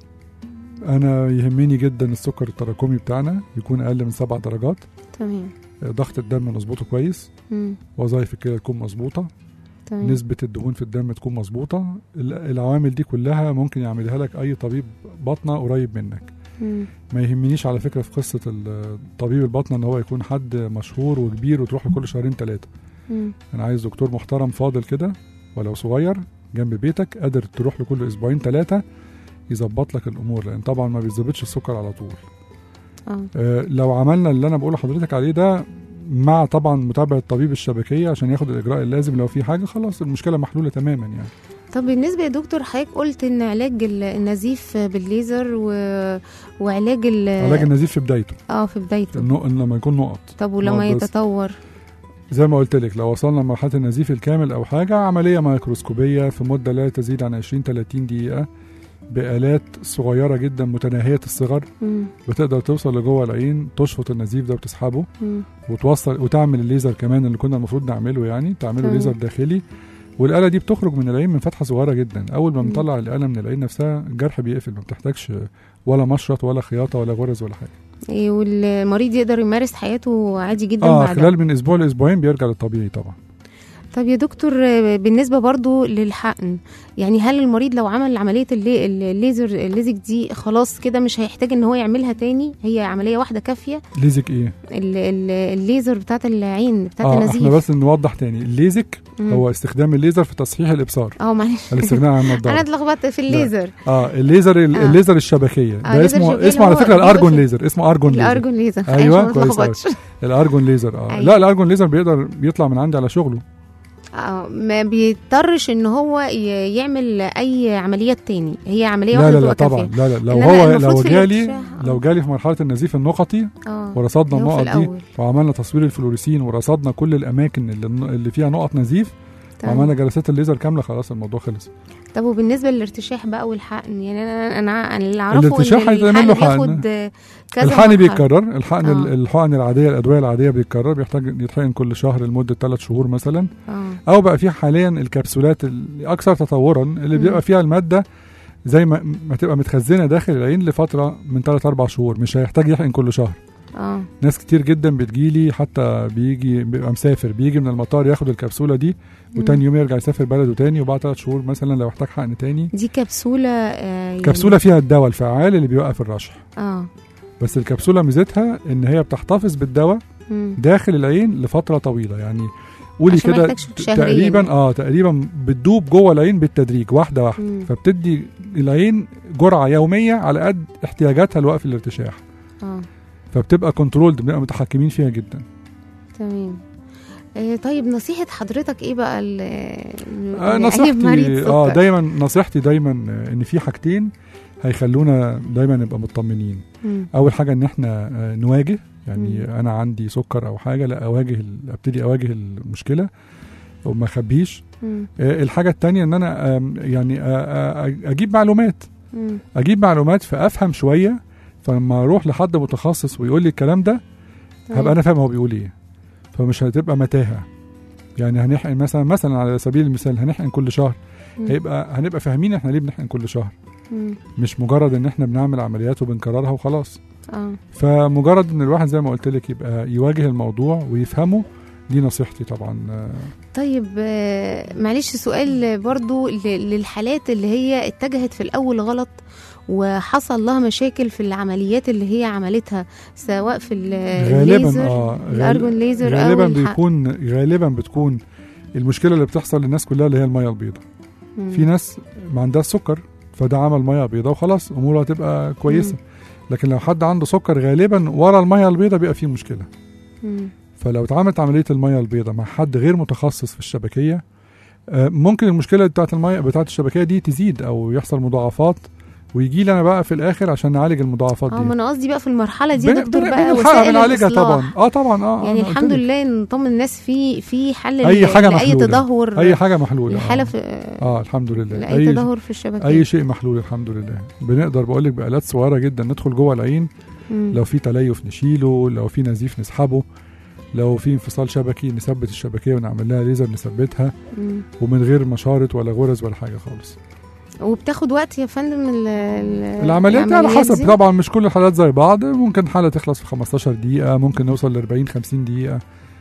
[SPEAKER 5] انا يهمني جدا السكر التراكمي بتاعنا يكون اقل من سبع درجات
[SPEAKER 2] تمام
[SPEAKER 5] آه، ضغط الدم نظبطه كويس
[SPEAKER 2] مم.
[SPEAKER 5] وظائف الكلى تكون مظبوطه
[SPEAKER 2] تمام
[SPEAKER 5] نسبة الدهون في الدم تكون مظبوطة ال- العوامل دي كلها ممكن يعملها لك أي طبيب باطنة قريب منك
[SPEAKER 2] مم.
[SPEAKER 5] ما يهمنيش على فكرة في قصة ال- طبيب الباطنة إن هو يكون حد مشهور وكبير وتروح له كل شهرين ثلاثة
[SPEAKER 2] مم.
[SPEAKER 5] أنا عايز دكتور محترم فاضل كده ولو صغير جنب بيتك قادر تروح له كل أسبوعين ثلاثة يظبط لك الأمور لأن طبعا ما بيظبطش السكر على طول
[SPEAKER 2] اه
[SPEAKER 5] آه، لو عملنا اللي أنا بقول لحضرتك عليه ده مع طبعا متابعة طبيب الشبكية عشان ياخد الإجراء اللازم لو في حاجة خلاص المشكلة محلولة تماما يعني
[SPEAKER 2] طب بالنسبة يا دكتور حضرتك قلت ان علاج ال- النزيف بالليزر و... وعلاج ال...
[SPEAKER 5] علاج النزيف في بدايته
[SPEAKER 2] اه في بدايته
[SPEAKER 5] النق- لما يكون نقط
[SPEAKER 2] طب ولما
[SPEAKER 5] نقط بس.
[SPEAKER 2] يتطور
[SPEAKER 5] زي ما قلت لك لو وصلنا لمرحله النزيف الكامل او حاجه عمليه ميكروسكوبيه في مده لا تزيد عن 20 30 دقيقه بآلات صغيرة جدا متناهية الصغر
[SPEAKER 2] مم.
[SPEAKER 5] بتقدر توصل لجوه العين تشفط النزيف ده وتسحبه
[SPEAKER 2] مم.
[SPEAKER 5] وتوصل وتعمل الليزر كمان اللي كنا المفروض نعمله يعني تعمله
[SPEAKER 2] تمام.
[SPEAKER 5] ليزر داخلي والآلة دي بتخرج من العين من فتحة صغيرة جدا أول ما
[SPEAKER 2] مم.
[SPEAKER 5] بنطلع الآلة من العين نفسها الجرح بيقفل ما بتحتاجش ولا مشرط ولا خياطة ولا غرز ولا حاجة
[SPEAKER 2] إيه والمريض يقدر يمارس حياته عادي جدا
[SPEAKER 5] اه
[SPEAKER 2] بعدها
[SPEAKER 5] خلال من أسبوع لأسبوعين بيرجع للطبيعي طبعا
[SPEAKER 2] طب يا دكتور آه، بالنسبة برضو للحقن يعني هل المريض لو عمل عملية اللي الليزر الليزك دي خلاص كده مش هيحتاج ان هو يعملها تاني هي عملية واحدة كافية
[SPEAKER 5] ليزك ايه؟
[SPEAKER 2] ال- ال- الليزر بتاعت العين بتاعت
[SPEAKER 5] اه
[SPEAKER 2] النزيف
[SPEAKER 5] احنا بس نوضح تاني الليزك
[SPEAKER 2] مم.
[SPEAKER 5] هو استخدام الليزر في تصحيح الابصار
[SPEAKER 2] اه معلش
[SPEAKER 5] الاستغناء عن
[SPEAKER 2] انا
[SPEAKER 5] النضاره
[SPEAKER 2] اتلخبطت في الليزر
[SPEAKER 5] اه الليزر ال-
[SPEAKER 2] آه.
[SPEAKER 5] الليزر الشبكيه
[SPEAKER 2] آه،
[SPEAKER 5] ده
[SPEAKER 2] الليزر
[SPEAKER 5] اسمه
[SPEAKER 2] الشبكية
[SPEAKER 5] اسمه على
[SPEAKER 2] اللي هو
[SPEAKER 5] فكره الارجون
[SPEAKER 2] بيبقى-
[SPEAKER 5] ليزر اسمه ارجون ليزر
[SPEAKER 2] الارجون ليزر
[SPEAKER 5] أيوة،
[SPEAKER 2] عشان ما
[SPEAKER 5] كويس أوي.
[SPEAKER 2] اتلخبطش
[SPEAKER 5] الارجون ليزر اه
[SPEAKER 2] أيوة.
[SPEAKER 5] لا الارجون ليزر بيقدر بيطلع من عندي على شغله
[SPEAKER 2] اه ما بيضطرش ان هو ي- يعمل اي عمليات تاني هي عملية
[SPEAKER 5] لا
[SPEAKER 2] واحدة
[SPEAKER 5] لا لا
[SPEAKER 2] تبقى
[SPEAKER 5] طبعا
[SPEAKER 2] كافية
[SPEAKER 5] لا لا لو
[SPEAKER 2] إنما
[SPEAKER 5] هو
[SPEAKER 2] المفروض
[SPEAKER 5] لو
[SPEAKER 2] في
[SPEAKER 5] جالي
[SPEAKER 2] الارتشاح، آه.
[SPEAKER 5] لو جالي في مرحله النزيف النقطي
[SPEAKER 2] اه
[SPEAKER 5] ورصدنا
[SPEAKER 2] اللي هو في
[SPEAKER 5] النقط دي
[SPEAKER 2] الأول.
[SPEAKER 5] وعملنا تصوير الفلوريسين ورصدنا كل الاماكن اللي, اللي فيها نقط نزيف
[SPEAKER 2] تمام.
[SPEAKER 5] وعملنا جلسات الليزر كامله خلاص الموضوع خلص
[SPEAKER 2] طب وبالنسبه للارتشاح بقى والحقن يعني انا انا أنا اللي اعرفه
[SPEAKER 5] الارتشاح
[SPEAKER 2] ان
[SPEAKER 5] هيتعمل له
[SPEAKER 2] الحقن
[SPEAKER 5] حقن.
[SPEAKER 2] بياخد آه، كذا
[SPEAKER 5] الحقن
[SPEAKER 2] مرحلة.
[SPEAKER 5] بيتكرر الحقن
[SPEAKER 2] آه.
[SPEAKER 5] الحقن العاديه الادويه العاديه بيتكرر بيحتاج يتحقن كل شهر لمده ثلاث شهور مثلا
[SPEAKER 2] اه
[SPEAKER 5] او بقى في حاليا الكبسولات الاكثر تطورا اللي
[SPEAKER 2] مم.
[SPEAKER 5] بيبقى فيها الماده زي ما ما تبقى متخزنه داخل العين لفتره من 3 4 شهور مش هيحتاج يحقن كل شهر
[SPEAKER 2] اه
[SPEAKER 5] ناس كتير جدا بتجيلي حتى بيجي بيبقى مسافر بيجي من المطار ياخد الكبسوله دي وتاني يوم يرجع يسافر بلده تاني وبعد ثلاث شهور مثلا لو احتاج حقن تاني
[SPEAKER 2] دي كبسوله آه يعني
[SPEAKER 5] كبسوله فيها الدواء الفعال اللي بيوقف الرشح
[SPEAKER 2] اه
[SPEAKER 5] بس الكبسوله ميزتها ان هي بتحتفظ بالدواء
[SPEAKER 2] مم.
[SPEAKER 5] داخل العين لفتره طويله يعني قولي
[SPEAKER 2] عشان ما
[SPEAKER 5] كده
[SPEAKER 2] يحتاجش
[SPEAKER 5] ت-
[SPEAKER 2] شهريا.
[SPEAKER 5] تقريبا اه تقريبا بتدوب جوه العين بالتدريج واحده واحده
[SPEAKER 2] مم.
[SPEAKER 5] فبتدي العين جرعه يوميه على قد احتياجاتها لوقف الارتشاح
[SPEAKER 2] اه
[SPEAKER 5] فبتبقى كنترولد بنبقى متحكمين فيها جدا
[SPEAKER 2] تمام آه طيب نصيحة حضرتك ايه بقى ل-
[SPEAKER 5] آه
[SPEAKER 2] لأي مريض
[SPEAKER 5] نصيحتي اه
[SPEAKER 2] سكر؟
[SPEAKER 5] دايما نصيحتي دايما آه، ان في حاجتين هيخلونا دايما نبقى مطمنين
[SPEAKER 2] مم.
[SPEAKER 5] اول حاجه ان احنا آه، نواجه يعني
[SPEAKER 2] مم.
[SPEAKER 5] انا عندي سكر او حاجه لا اواجه ال- ابتدي اواجه المشكله وما اخبيش
[SPEAKER 2] مم.
[SPEAKER 5] آه، الحاجه التانية ان انا آم، يعني آه، آه، اجيب معلومات
[SPEAKER 2] مم.
[SPEAKER 5] اجيب معلومات فافهم شويه فلما اروح لحد متخصص ويقول لي الكلام ده هبقى انا فاهم هو بيقول ايه فمش هتبقى متاهه يعني هنحقن مثلا مثلا على سبيل المثال هنحقن كل شهر
[SPEAKER 2] مم.
[SPEAKER 5] هيبقى هنبقى فاهمين احنا ليه بنحقن كل شهر
[SPEAKER 2] مم.
[SPEAKER 5] مش مجرد ان احنا بنعمل عمليات وبنكررها وخلاص
[SPEAKER 2] اه
[SPEAKER 5] فمجرد ان الواحد زي ما قلت لك يبقى يواجه الموضوع ويفهمه دي نصيحتي طبعا آه،
[SPEAKER 2] طيب آه، معلش سؤال برضو ل- للحالات اللي هي اتجهت في الأول غلط وحصل لها مشاكل في العمليات اللي هي عملتها سواء في ال-
[SPEAKER 5] غالبا
[SPEAKER 2] الليزر
[SPEAKER 5] اه
[SPEAKER 2] الأرجون
[SPEAKER 5] غال-
[SPEAKER 2] ليزر
[SPEAKER 5] غالبا
[SPEAKER 2] أو الحق.
[SPEAKER 5] بيكون غالبا بتكون المشكله اللي بتحصل للناس كلها اللي هي الميه البيضاء
[SPEAKER 2] مم.
[SPEAKER 5] في ناس ما عندها سكر فده عمل ميه بيضاء وخلاص اموره هتبقى كويسه
[SPEAKER 2] مم.
[SPEAKER 5] لكن لو حد عنده سكر غالبا ورا الميه البيضاء بيبقى فيه مشكله
[SPEAKER 2] مم.
[SPEAKER 5] فلو اتعملت عمليه الميه البيضاء مع حد غير متخصص في الشبكيه آه، ممكن المشكله بتاعت الميه بتاعت الشبكيه دي تزيد او يحصل مضاعفات ويجي لي انا بقى في الاخر عشان نعالج المضاعفات
[SPEAKER 2] اه
[SPEAKER 5] دي
[SPEAKER 2] ما انا قصدي بقى في المرحله دي يا
[SPEAKER 5] بن-
[SPEAKER 2] دكتور
[SPEAKER 5] بن-
[SPEAKER 2] بقى
[SPEAKER 5] بنلحقها
[SPEAKER 2] وسائل
[SPEAKER 5] بنعالجها
[SPEAKER 2] الإصلاح.
[SPEAKER 5] طبعا اه طبعا اه
[SPEAKER 2] يعني
[SPEAKER 5] أنا قلت
[SPEAKER 2] الحمد
[SPEAKER 5] لك.
[SPEAKER 2] لله نطمن الناس في في حل
[SPEAKER 5] اي حاجه
[SPEAKER 2] لاي
[SPEAKER 5] محلوله
[SPEAKER 2] تدهور
[SPEAKER 5] اي حاجه محلوله
[SPEAKER 2] لاي حاله
[SPEAKER 5] آه.
[SPEAKER 2] في
[SPEAKER 5] اه الحمد لله
[SPEAKER 2] لاي تدهور في الشبكه
[SPEAKER 5] اي شيء محلول الحمد لله بنقدر بقول لك بالات صغيره جدا ندخل جوه العين
[SPEAKER 2] مم.
[SPEAKER 5] لو في تليف نشيله لو في نزيف نسحبه لو في انفصال شبكي نثبت الشبكيه ونعمل لها ليزر نثبتها
[SPEAKER 2] مم.
[SPEAKER 5] ومن غير مشارط ولا غرز ولا حاجه خالص
[SPEAKER 2] وبتاخد وقت يا فندم ال- ال-
[SPEAKER 5] العمليات على حسب
[SPEAKER 2] دي؟
[SPEAKER 5] طبعا مش كل الحالات زي بعض ممكن حاله تخلص في 15 دقيقه ممكن نوصل ل 40 50 دقيقه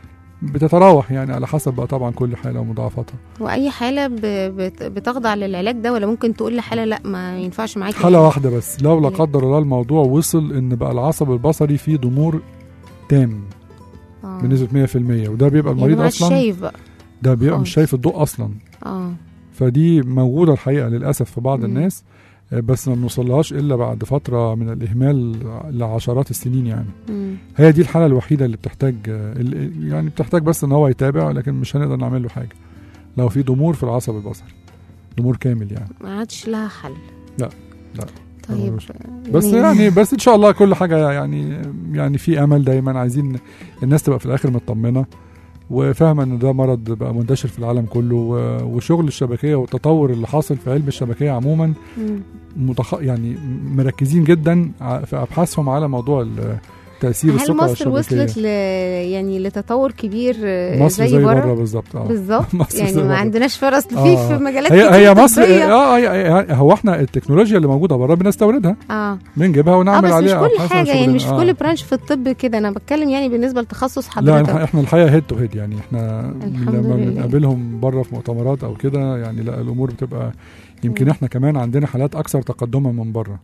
[SPEAKER 5] بتتراوح يعني على حسب بقى طبعا كل حاله ومضاعفاتها
[SPEAKER 2] واي حاله ب- بت- بتخضع للعلاج ده ولا ممكن تقول لحاله لا ما ينفعش معاكي
[SPEAKER 5] حاله واحده بس لو لا
[SPEAKER 2] إيه؟
[SPEAKER 5] قدر الله الموضوع وصل ان بقى العصب البصري فيه ضمور تام
[SPEAKER 2] آه.
[SPEAKER 5] بنسبه 100% وده بيبقى
[SPEAKER 2] يعني
[SPEAKER 5] المريض
[SPEAKER 2] ما عادش
[SPEAKER 5] اصلا
[SPEAKER 2] شايف بقى
[SPEAKER 5] ده بيبقى مش
[SPEAKER 2] خالص.
[SPEAKER 5] شايف الضوء اصلا
[SPEAKER 2] اه
[SPEAKER 5] فدي موجوده الحقيقه للاسف في بعض
[SPEAKER 2] مم.
[SPEAKER 5] الناس آه، بس ما بنوصلهاش الا بعد فتره من الاهمال لعشرات السنين يعني
[SPEAKER 2] مم.
[SPEAKER 5] هي دي الحاله الوحيده اللي بتحتاج آه، ال- يعني بتحتاج بس ان هو يتابع لكن مش هنقدر نعمل له حاجه لو في ضمور في العصب البصري ضمور كامل يعني
[SPEAKER 2] ما عادش لها حل
[SPEAKER 5] لا، لا.
[SPEAKER 2] طيب
[SPEAKER 5] ملوش. بس
[SPEAKER 2] ماشي.
[SPEAKER 5] يعني بس ان شاء الله كل حاجه يعني يعني في امل دايما عايزين الناس تبقى في الاخر مطمنه وفاهمه ان ده مرض بقى منتشر في العالم كله و- وشغل الشبكيه والتطور اللي حاصل في علم الشبكيه عموما
[SPEAKER 2] مم.
[SPEAKER 5] متخ... يعني مركزين جدا ع- في ابحاثهم على موضوع ال- تاثير
[SPEAKER 2] هل
[SPEAKER 5] الثقه
[SPEAKER 2] مصر
[SPEAKER 5] والشبكيه
[SPEAKER 2] وصلت ل يعني لتطور كبير آه،
[SPEAKER 5] مصر
[SPEAKER 2] زي,
[SPEAKER 5] زي بره
[SPEAKER 2] بره
[SPEAKER 5] بالظبط اه
[SPEAKER 2] بالظبط
[SPEAKER 5] مصر
[SPEAKER 2] يعني
[SPEAKER 5] زي
[SPEAKER 2] ما
[SPEAKER 5] بره.
[SPEAKER 2] عندناش فرص في
[SPEAKER 5] آه.
[SPEAKER 2] في مجالات
[SPEAKER 5] هي
[SPEAKER 2] كتير
[SPEAKER 5] هي مصر
[SPEAKER 2] طبية.
[SPEAKER 5] اه هي- هو احنا التكنولوجيا اللي موجوده بره بنستوردها
[SPEAKER 2] اه
[SPEAKER 5] بنجيبها
[SPEAKER 2] اه
[SPEAKER 5] ونعمل
[SPEAKER 2] بس مش
[SPEAKER 5] عليها
[SPEAKER 2] كل
[SPEAKER 5] أبحاث
[SPEAKER 2] حاجه يعني
[SPEAKER 5] وشغلنا.
[SPEAKER 2] مش في
[SPEAKER 5] آه.
[SPEAKER 2] كل برانش في الطب كده انا بتكلم يعني بالنسبه لتخصص
[SPEAKER 5] لا
[SPEAKER 2] حضرتك
[SPEAKER 5] إحنا- احنا الحقيقه هيد تو هيد يعني احنا
[SPEAKER 2] الحمد
[SPEAKER 5] لما
[SPEAKER 2] لله.
[SPEAKER 5] بنقابلهم بره في مؤتمرات او كده يعني لا الامور بتبقى يمكن
[SPEAKER 2] مم.
[SPEAKER 5] احنا كمان عندنا حالات اكثر تقدما من بره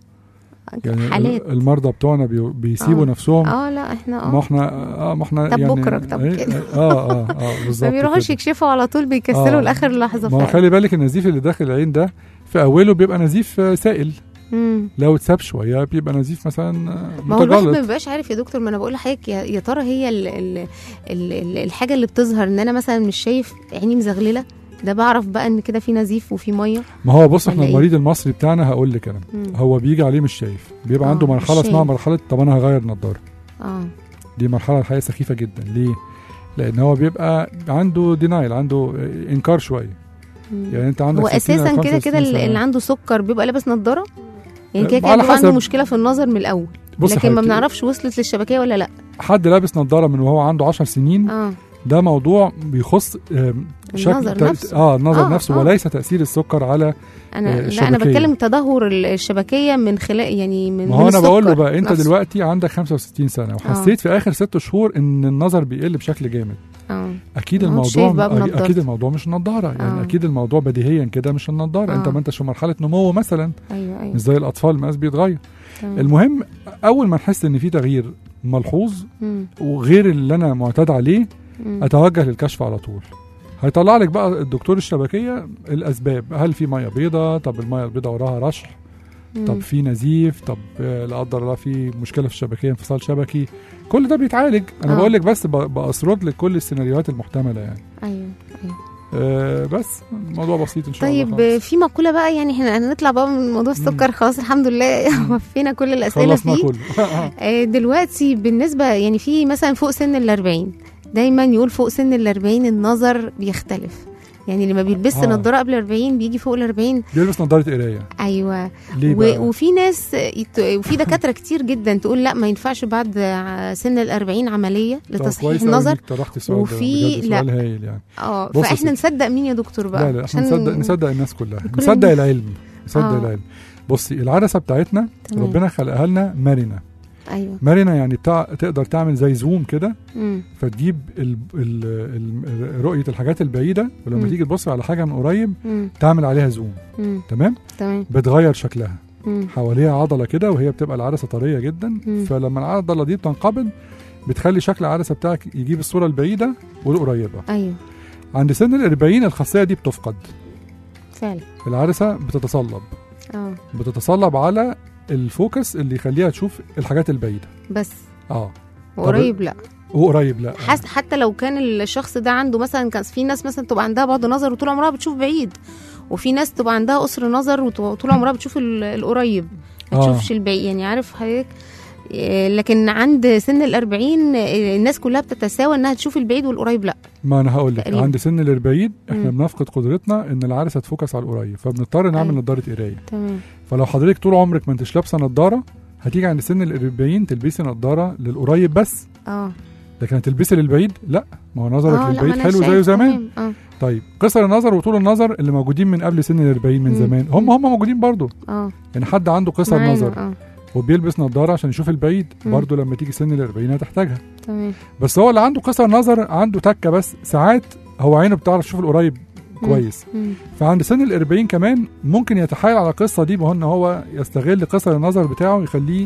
[SPEAKER 5] يعني
[SPEAKER 2] حالات
[SPEAKER 5] ال- المرضى بتوعنا بي- بيسيبوا
[SPEAKER 2] آه.
[SPEAKER 5] نفسهم
[SPEAKER 2] اه لا احنا
[SPEAKER 5] ما
[SPEAKER 2] اه
[SPEAKER 5] احنا اه ما احنا
[SPEAKER 2] طب
[SPEAKER 5] يعني
[SPEAKER 2] بكرة، طب
[SPEAKER 5] إيه،
[SPEAKER 2] كده.
[SPEAKER 5] اه اه اه بالظبط
[SPEAKER 2] ما بيروحوش
[SPEAKER 5] كده.
[SPEAKER 2] يكشفوا على طول بيكسلوا
[SPEAKER 5] آه.
[SPEAKER 2] لاخر لحظه
[SPEAKER 5] ما هو
[SPEAKER 2] فعلا
[SPEAKER 5] خلي بالك النزيف اللي داخل العين ده في اوله بيبقى نزيف آه، سائل
[SPEAKER 2] مم.
[SPEAKER 5] لو اتساب شويه بيبقى نزيف مثلا آه،
[SPEAKER 2] ما هو الواحد ما
[SPEAKER 5] متجلط
[SPEAKER 2] بيبقاش عارف يا دكتور ما انا بقول لحضرتك يا يا ترى هي ال ال ال ال الحاجه اللي بتظهر ان انا مثلا مش شايف عيني مزغلله ده بعرف بقى ان كده في نزيف وفي ميه
[SPEAKER 5] ما هو بص احنا
[SPEAKER 2] ولا إيه؟
[SPEAKER 5] المريض المصري بتاعنا هقول لك انا
[SPEAKER 2] مم.
[SPEAKER 5] هو بيجي عليه مش شايف بيبقى
[SPEAKER 2] آه،
[SPEAKER 5] عنده
[SPEAKER 2] مش
[SPEAKER 5] مرحله اسمها
[SPEAKER 2] شايف.
[SPEAKER 5] مرحله طب انا هغير نظاره
[SPEAKER 2] اه
[SPEAKER 5] دي مرحله الحقيقه سخيفه جدا ليه لان هو بيبقى عنده دينايل عنده انكار شويه
[SPEAKER 2] مم.
[SPEAKER 5] يعني انت عندك
[SPEAKER 2] هو
[SPEAKER 5] 60
[SPEAKER 2] اساسا
[SPEAKER 5] أو
[SPEAKER 2] كده كده
[SPEAKER 5] 65
[SPEAKER 2] اللي
[SPEAKER 5] سنة.
[SPEAKER 2] اللي عنده سكر بيبقى لابس نظاره يعني كده كده
[SPEAKER 5] على
[SPEAKER 2] بيبقى عنده
[SPEAKER 5] حسب.
[SPEAKER 2] مشكله في النظر من الاول
[SPEAKER 5] بص
[SPEAKER 2] لكن ما
[SPEAKER 5] حضرتك،
[SPEAKER 2] بنعرفش وصلت للشبكيه ولا لا
[SPEAKER 5] حد لابس نظاره من وهو عنده 10 سنين
[SPEAKER 2] اه
[SPEAKER 5] ده موضوع بيخص آم،
[SPEAKER 2] النظر
[SPEAKER 5] تأ-
[SPEAKER 2] نفسه.
[SPEAKER 5] اه النظر
[SPEAKER 2] آه،
[SPEAKER 5] نفسه
[SPEAKER 2] آه.
[SPEAKER 5] وليس تاثير السكر على
[SPEAKER 2] انا
[SPEAKER 5] آه،
[SPEAKER 2] لا انا
[SPEAKER 5] الشبكية.
[SPEAKER 2] بتكلم تدهور ال- الشبكيه من خلال يعني من
[SPEAKER 5] ما
[SPEAKER 2] من
[SPEAKER 5] هو انا بقول له
[SPEAKER 2] السكر
[SPEAKER 5] بقى انت
[SPEAKER 2] نفسه.
[SPEAKER 5] دلوقتي عندك 65 سنه وحسيت في اخر ست شهور ان النظر بيقل بشكل جامد
[SPEAKER 2] اه
[SPEAKER 5] اكيد
[SPEAKER 2] ما هو
[SPEAKER 5] الموضوع
[SPEAKER 2] شايف بقى
[SPEAKER 5] أك-
[SPEAKER 2] بنضارته.
[SPEAKER 5] اكيد الموضوع مش النضاره يعني
[SPEAKER 2] آه.
[SPEAKER 5] اكيد الموضوع بديهيا كده مش النضاره انت
[SPEAKER 2] آه.
[SPEAKER 5] ما انتش في مرحله نمو مثلا
[SPEAKER 2] ايوه ايوه
[SPEAKER 5] مش زي الاطفال المقاس بيتغير
[SPEAKER 2] تمام.
[SPEAKER 5] المهم اول ما نحس ان في تغيير ملحوظ
[SPEAKER 2] مم.
[SPEAKER 5] وغير اللي انا معتاد عليه
[SPEAKER 2] مم.
[SPEAKER 5] اتوجه للكشف على طول هيطلع لك بقى الدكتور الشبكيه الاسباب هل في ميه بيضاء طب الميه البيضاء وراها رشح
[SPEAKER 2] مم.
[SPEAKER 5] طب في نزيف طب آه، لا قدر الله في مشكله في الشبكيه انفصال شبكي كل ده بيتعالج انا
[SPEAKER 2] آه.
[SPEAKER 5] بقول لك بس ب- باسرد لك كل السيناريوهات المحتمله يعني
[SPEAKER 2] ايوه ايوه
[SPEAKER 5] آه بس الموضوع بسيط ان شاء
[SPEAKER 2] طيب
[SPEAKER 5] الله
[SPEAKER 2] في مقوله بقى يعني احنا هنطلع بقى من موضوع السكر خلاص الحمد لله وفينا كل الاسئله
[SPEAKER 5] خلصنا
[SPEAKER 2] فيه
[SPEAKER 5] كله
[SPEAKER 2] آه، دلوقتي بالنسبه يعني في مثلا فوق سن ال 40 دايما يقول فوق سن ال 40 النظر بيختلف يعني اللي ما بيلبسش
[SPEAKER 5] آه.
[SPEAKER 2] نضاره قبل 40 بيجي فوق ال 40
[SPEAKER 5] بيلبس نظاره قرايه
[SPEAKER 2] ايوه
[SPEAKER 5] ليه بقى؟
[SPEAKER 2] و- وفي ناس يت- وفي دكاتره كتير جدا تقول لا ما ينفعش بعد ع- سن ال 40 عمليه
[SPEAKER 5] طب
[SPEAKER 2] لتصحيح
[SPEAKER 5] كويس أوي
[SPEAKER 2] النظر
[SPEAKER 5] إنك طرحتي السؤال ده،
[SPEAKER 2] وفي-
[SPEAKER 5] بجد
[SPEAKER 2] لا.
[SPEAKER 5] سؤال هايل يعني
[SPEAKER 2] اه
[SPEAKER 5] بص يا
[SPEAKER 2] فاحنا
[SPEAKER 5] ستي.
[SPEAKER 2] نصدق مين يا دكتور بقى
[SPEAKER 5] لا لا احنا
[SPEAKER 2] عشان-
[SPEAKER 5] نصدق نصدق الناس كلها
[SPEAKER 2] كل
[SPEAKER 5] نصدق
[SPEAKER 2] الناس.
[SPEAKER 5] العلم نصدق
[SPEAKER 2] آه.
[SPEAKER 5] العلم بصي العدسه بتاعتنا
[SPEAKER 2] تمام.
[SPEAKER 5] ربنا خلقها لنا مرنه
[SPEAKER 2] ايوه
[SPEAKER 5] مرنه يعني بتاع تقدر تعمل زي زوم كده
[SPEAKER 2] مم.
[SPEAKER 5] فتجيب ال... ال... ال... رؤيه الحاجات البعيده ولما
[SPEAKER 2] مم.
[SPEAKER 5] تيجي تبص على حاجه من قريب
[SPEAKER 2] مم.
[SPEAKER 5] تعمل عليها زوم
[SPEAKER 2] مم.
[SPEAKER 5] تمام
[SPEAKER 2] تمام
[SPEAKER 5] بتغير شكلها
[SPEAKER 2] مم.
[SPEAKER 5] حواليها عضله كده وهي بتبقى العدسه طريه جدا
[SPEAKER 2] مم.
[SPEAKER 5] فلما العضله دي بتنقبض بتخلي شكل العدسه بتاعك يجيب الصوره البعيده والقريبه
[SPEAKER 2] ايوه
[SPEAKER 5] عند سن ال 40 الخاصيه دي بتفقد
[SPEAKER 2] فعلا
[SPEAKER 5] العدسه بتتصلب
[SPEAKER 2] اه
[SPEAKER 5] بتصلب على الفوكس اللي يخليها تشوف الحاجات البعيده
[SPEAKER 2] بس
[SPEAKER 5] اه
[SPEAKER 2] وقريب لا
[SPEAKER 5] وقريب لا
[SPEAKER 2] حس حتى لو كان الشخص ده عنده مثلا كان في ناس مثلا تبقى عندها بعد نظر وطول عمرها بتشوف بعيد وفي ناس تبقى عندها قصر نظر وطول عمرها بتشوف ال- القريب ما
[SPEAKER 5] آه.
[SPEAKER 2] تشوفش البعيد يعني عارف حضرتك إيه، لكن عند سن الأربعين إيه، الناس كلها بتتساوى انها تشوف البعيد والقريب لا
[SPEAKER 5] ما انا هقول لك
[SPEAKER 2] تقريبا.
[SPEAKER 5] عند سن الاربعين احنا
[SPEAKER 2] مم.
[SPEAKER 5] بنفقد قدرتنا ان العدسه تفوكس على القريب فبنضطر نعمل
[SPEAKER 2] أيوة.
[SPEAKER 5] نضاره قرايه
[SPEAKER 2] تمام
[SPEAKER 5] فلو حضرتك طول عمرك ما انتش لابسه نضاره هتيجي عند سن الاربعين تلبسي نضاره للقريب بس
[SPEAKER 2] اه
[SPEAKER 5] لكن هتلبسي للبعيد لا ما هو نظرك
[SPEAKER 2] اه لا
[SPEAKER 5] للبعيد
[SPEAKER 2] ما أنا
[SPEAKER 5] حلو زيه
[SPEAKER 2] شايف
[SPEAKER 5] زمان
[SPEAKER 2] تمام. اه
[SPEAKER 5] طيب قصر النظر وطول النظر اللي موجودين من قبل سن الاربعين من
[SPEAKER 2] مم.
[SPEAKER 5] زمان هم هم موجودين برضو
[SPEAKER 2] اه
[SPEAKER 5] يعني حد عنده قصر
[SPEAKER 2] معانا،
[SPEAKER 5] نظر
[SPEAKER 2] اه
[SPEAKER 5] وبيلبس نضاره عشان يشوف البعيد
[SPEAKER 2] مم.
[SPEAKER 5] برضو لما تيجي سن الاربعين هتحتاجها
[SPEAKER 2] تمام
[SPEAKER 5] بس هو اللي عنده قصر نظر عنده تكه بس ساعات هو عينه بتعرف تشوف القريب كويس
[SPEAKER 2] مم.
[SPEAKER 5] فعند سن الاربعين كمان ممكن يتحايل على القصه دي بهو ان هو يستغل قصر النظر بتاعه يخليه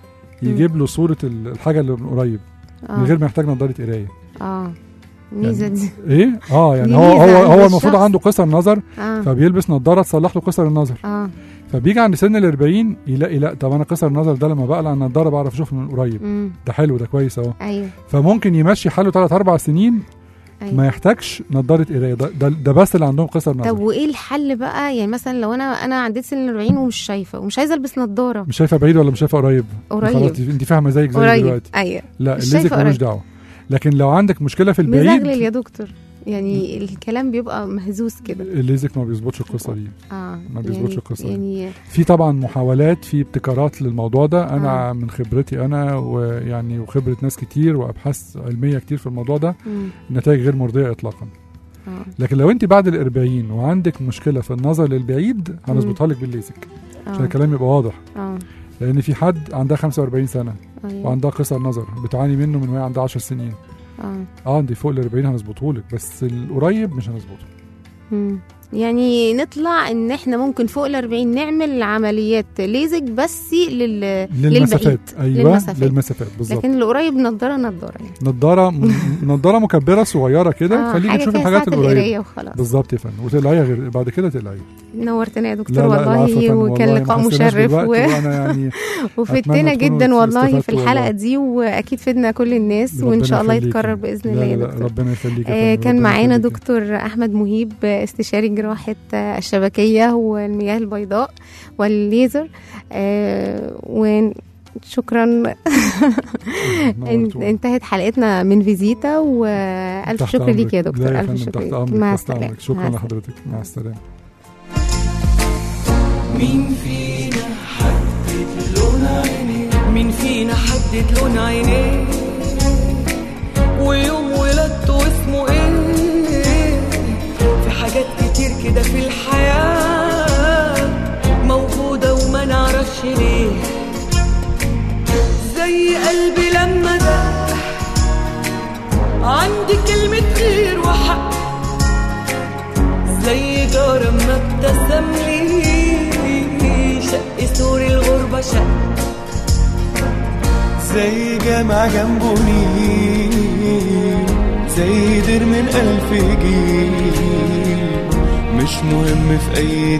[SPEAKER 5] يجيب له صوره ال- الحاجه اللي من قريب
[SPEAKER 2] اه
[SPEAKER 5] من غير ما يحتاج نضاره قرايه
[SPEAKER 2] اه الميزه دي
[SPEAKER 5] ايه اه يعني
[SPEAKER 2] دي
[SPEAKER 5] هو
[SPEAKER 2] ميزة
[SPEAKER 5] هو
[SPEAKER 2] عند
[SPEAKER 5] هو المفروض
[SPEAKER 2] الشخص.
[SPEAKER 5] عنده قصر نظر
[SPEAKER 2] اه
[SPEAKER 5] فبيلبس نضاره تصلح له قصر النظر
[SPEAKER 2] اه
[SPEAKER 5] فبيجي عند سن الاربعين يلاقي لا طب انا قصر النظر ده لما بقلع النضاره بعرف اشوف من قريب
[SPEAKER 2] امم
[SPEAKER 5] ده حلو ده كويس اهو
[SPEAKER 2] ايوه
[SPEAKER 5] فممكن يمشي حاله ثلاث اربع سنين ما
[SPEAKER 2] ايوه
[SPEAKER 5] يحتاجش نضاره قرايه ده, ده, ده بس اللي عندهم قصر
[SPEAKER 2] طب
[SPEAKER 5] نظر
[SPEAKER 2] وايه الحل بقى يعني مثلا لو انا انا عديت سن ال 40 ومش شايفه ومش عايزه البس نظاره
[SPEAKER 5] مش شايفه بعيد ولا مش شايفه قريب
[SPEAKER 2] قريب.
[SPEAKER 5] خلاص انت فاهمه زيك زي
[SPEAKER 2] قريب
[SPEAKER 5] دلوقتي
[SPEAKER 2] ايوه
[SPEAKER 5] لا
[SPEAKER 2] مش
[SPEAKER 5] الليزك
[SPEAKER 2] شايفة
[SPEAKER 5] ملوش
[SPEAKER 2] قريب.
[SPEAKER 5] دعوه لكن لو عندك مشكله في
[SPEAKER 2] مزغلل
[SPEAKER 5] البعيد
[SPEAKER 2] يا دكتور يعني الكلام بيبقى مهزوز كده
[SPEAKER 5] الليزك ما بيظبطش القصه دي
[SPEAKER 2] اه
[SPEAKER 5] ما بيظبطش
[SPEAKER 2] يعني
[SPEAKER 5] القصة دي.
[SPEAKER 2] يعني
[SPEAKER 5] في طبعا محاولات في ابتكارات للموضوع ده انا
[SPEAKER 2] آه.
[SPEAKER 5] من خبرتي انا ويعني وخبره ناس كتير وابحاث علميه كتير في الموضوع ده
[SPEAKER 2] مم.
[SPEAKER 5] النتائج غير مرضيه اطلاقا
[SPEAKER 2] اه
[SPEAKER 5] لكن لو انت بعد الأربعين وعندك مشكله في النظر للبعيد هنظبطها لك بالليزك عشان
[SPEAKER 2] اه
[SPEAKER 5] الكلام يبقى واضح
[SPEAKER 2] اه
[SPEAKER 5] لان في حد عندها 45 سنه
[SPEAKER 2] ايوه
[SPEAKER 5] وعندها قصر نظر بتعاني منه من وهي عندها 10 سنين
[SPEAKER 2] اه
[SPEAKER 5] اه دي فوق ال 40 هنظبطه لك بس القريب مش هنظبطه
[SPEAKER 2] مم. يعني نطلع ان احنا ممكن فوق ال 40 نعمل عمليات ليزك بس لل
[SPEAKER 5] للمسافات ايوه
[SPEAKER 2] للمسافات.
[SPEAKER 5] للمسافات بالظبط
[SPEAKER 2] لكن القريب نضاره نضاره يعني
[SPEAKER 5] نضاره م- نضاره مكبره صغيره كده
[SPEAKER 2] آه،
[SPEAKER 5] خليكي
[SPEAKER 2] حاجه
[SPEAKER 5] تشوفي
[SPEAKER 2] كده
[SPEAKER 5] الحاجات
[SPEAKER 2] ساعة
[SPEAKER 5] القريبه
[SPEAKER 2] القرايه وخلاص
[SPEAKER 5] بالظبط يا فندم وتقلعيها غير بعد كده تقلعيها
[SPEAKER 2] نورتنا يا
[SPEAKER 5] لا
[SPEAKER 2] دكتور
[SPEAKER 5] لا العفو يا
[SPEAKER 2] والله
[SPEAKER 5] فندم،
[SPEAKER 2] وكان
[SPEAKER 5] والله ما
[SPEAKER 2] لقاء
[SPEAKER 5] حسيناش
[SPEAKER 2] مشرف
[SPEAKER 5] بالوقت
[SPEAKER 2] و...
[SPEAKER 5] وانا يعني
[SPEAKER 2] وفدتنا
[SPEAKER 5] أتمنى
[SPEAKER 2] جدا
[SPEAKER 5] تكونوا
[SPEAKER 2] والله في
[SPEAKER 5] استفدتوا
[SPEAKER 2] الحلقه
[SPEAKER 5] والله.
[SPEAKER 2] دي واكيد فدنا كل الناس وان
[SPEAKER 5] ربنا
[SPEAKER 2] شاء الله
[SPEAKER 5] يخليكي.
[SPEAKER 2] يتكرر باذن
[SPEAKER 5] لا
[SPEAKER 2] الله يا
[SPEAKER 5] لا
[SPEAKER 2] دكتور
[SPEAKER 5] ربنا يخليك يا
[SPEAKER 2] آه،
[SPEAKER 5] فندم،
[SPEAKER 2] كان
[SPEAKER 5] ربنا
[SPEAKER 2] معانا
[SPEAKER 5] يخليكي.
[SPEAKER 2] دكتور احمد مهيب آه، استشاري جراحه آه، الشبكيه والمياه البيضاء والليزر آه، وشكرا
[SPEAKER 5] نورتونا.
[SPEAKER 2] انتهت حلقتنا من فيزيتا والف
[SPEAKER 5] تحت
[SPEAKER 2] شكر ليك يا
[SPEAKER 5] أمرك.
[SPEAKER 2] دكتور
[SPEAKER 5] لا يا
[SPEAKER 2] الف
[SPEAKER 5] فندم
[SPEAKER 2] شكر
[SPEAKER 5] تحت
[SPEAKER 2] ليك.
[SPEAKER 5] امرك
[SPEAKER 2] مع
[SPEAKER 5] تحت
[SPEAKER 2] السلامه
[SPEAKER 5] امرك شكرا
[SPEAKER 2] مع السلامة.
[SPEAKER 5] لحضرتك مع السلامه
[SPEAKER 3] مين فينا حدد لون عينيه
[SPEAKER 4] مين فينا حدد لون عينيه ويوم ولادته اسمه ايه في حاجات كتير كده في الحياة موجودة وما نعرفش ليه زي قلبي لما ده عندي كلمة خير وحق زي جارة ما ابتسم لي شق سور الغربة شق
[SPEAKER 3] زي جامع جنبه نيل زي دير من ألف جيل مش مهم في أي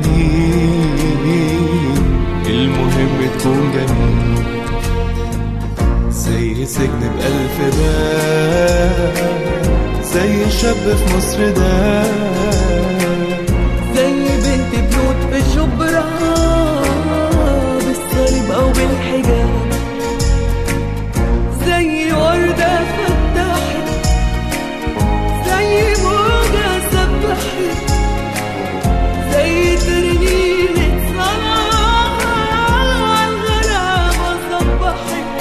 [SPEAKER 3] دين المهم تكون جميل زي سجن بألف باب زي شاب في مصر ده
[SPEAKER 4] زي بنت بيوت في شبرا بالصليب او بالحجاب زي وردة فتحت زي موجة سبحت زي ترنيمة صلاة الغرابة صبحت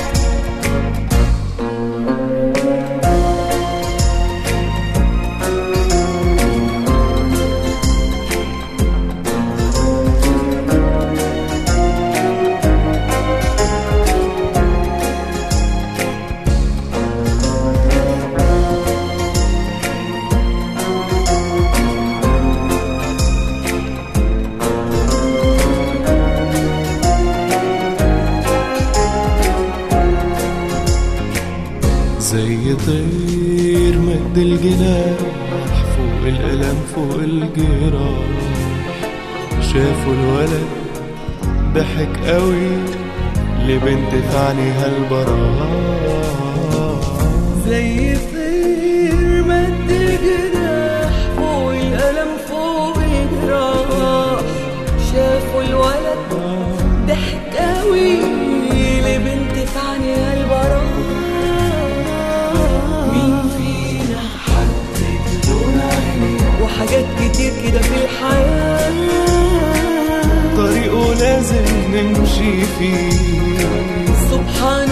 [SPEAKER 3] زي طير مد الجناح فوق الألم فوق الجراح شافوا الولد ضحك قوي لبنت في عينيها البراح
[SPEAKER 4] زي طير مد جناح فوق الألم فوق الجراح قوي لبنت في عينيها البراء مين فينا حد بدون عيني وحاجات كتير كده في الحياة
[SPEAKER 3] طريقه لازم نمشي فيه
[SPEAKER 4] سبحان